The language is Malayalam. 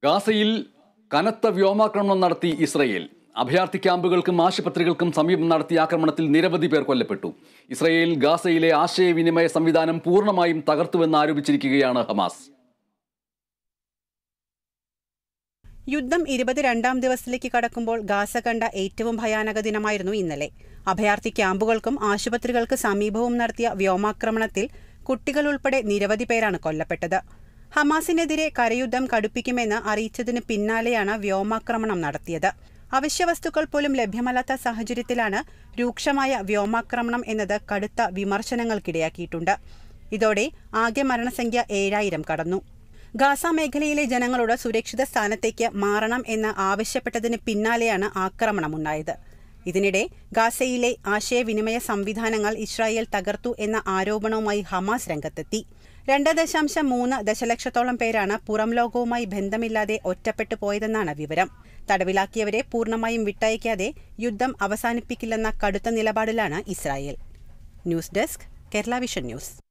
ഗാസയിൽ കനത്ത വ്യോമാക്രമണം നടത്തി ഇസ്രയേൽ അഭയാർത്ഥി ക്യാമ്പുകൾക്കും ആശുപത്രികൾക്കും സമീപം നടത്തിയ ആക്രമണത്തിൽ നിരവധി പേർ കൊല്ലപ്പെട്ടു ഇസ്രയേൽ ഗാസയിലെ ആശയവിനിമയ സംവിധാനം പൂർണ്ണമായും തകർത്തുവെന്ന് ആരോപിച്ചിരിക്കുകയാണ് ഹമാസ് യുദ്ധം ഇരുപത്തിരണ്ടാം ദിവസത്തിലേക്ക് കടക്കുമ്പോൾ ഗാസ കണ്ട ഏറ്റവും ഭയാനക ദിനമായിരുന്നു ഇന്നലെ അഭയാർത്ഥി ക്യാമ്പുകൾക്കും ആശുപത്രികൾക്ക് സമീപവും നടത്തിയ വ്യോമാക്രമണത്തിൽ കുട്ടികൾ ഉൾപ്പെടെ നിരവധി പേരാണ് കൊല്ലപ്പെട്ടത് ഹമാസിനെതിരെ കരയുദ്ധം കടുപ്പിക്കുമെന്ന് അറിയിച്ചതിന് പിന്നാലെയാണ് വ്യോമാക്രമണം നടത്തിയത് അവശ്യവസ്തുക്കൾ പോലും ലഭ്യമല്ലാത്ത സാഹചര്യത്തിലാണ് രൂക്ഷമായ വ്യോമാക്രമണം എന്നത് കടുത്ത വിമർശനങ്ങൾക്കിടയാക്കിയിട്ടുണ്ട് ഇതോടെ ആകെ മരണസംഖ്യ ഏഴായിരം കടന്നു ഗാസ മേഖലയിലെ ജനങ്ങളോട് സുരക്ഷിത സ്ഥാനത്തേക്ക് മാറണം എന്ന് ആവശ്യപ്പെട്ടതിന് പിന്നാലെയാണ് ആക്രമണമുണ്ടായത് ഇതിനിടെ ഗാസയിലെ ആശയവിനിമയ സംവിധാനങ്ങൾ ഇസ്രായേൽ തകർത്തു എന്ന ആരോപണവുമായി ഹമാസ് രംഗത്തെത്തി രണ്ട് ദശാംശം മൂന്ന് ദശലക്ഷത്തോളം പേരാണ് പുറം ലോകവുമായി ബന്ധമില്ലാതെ ഒറ്റപ്പെട്ടു പോയതെന്നാണ് വിവരം തടവിലാക്കിയവരെ പൂർണ്ണമായും വിട്ടയക്കാതെ യുദ്ധം അവസാനിപ്പിക്കില്ലെന്ന കടുത്ത നിലപാടിലാണ് Israel news desk Kerala vision news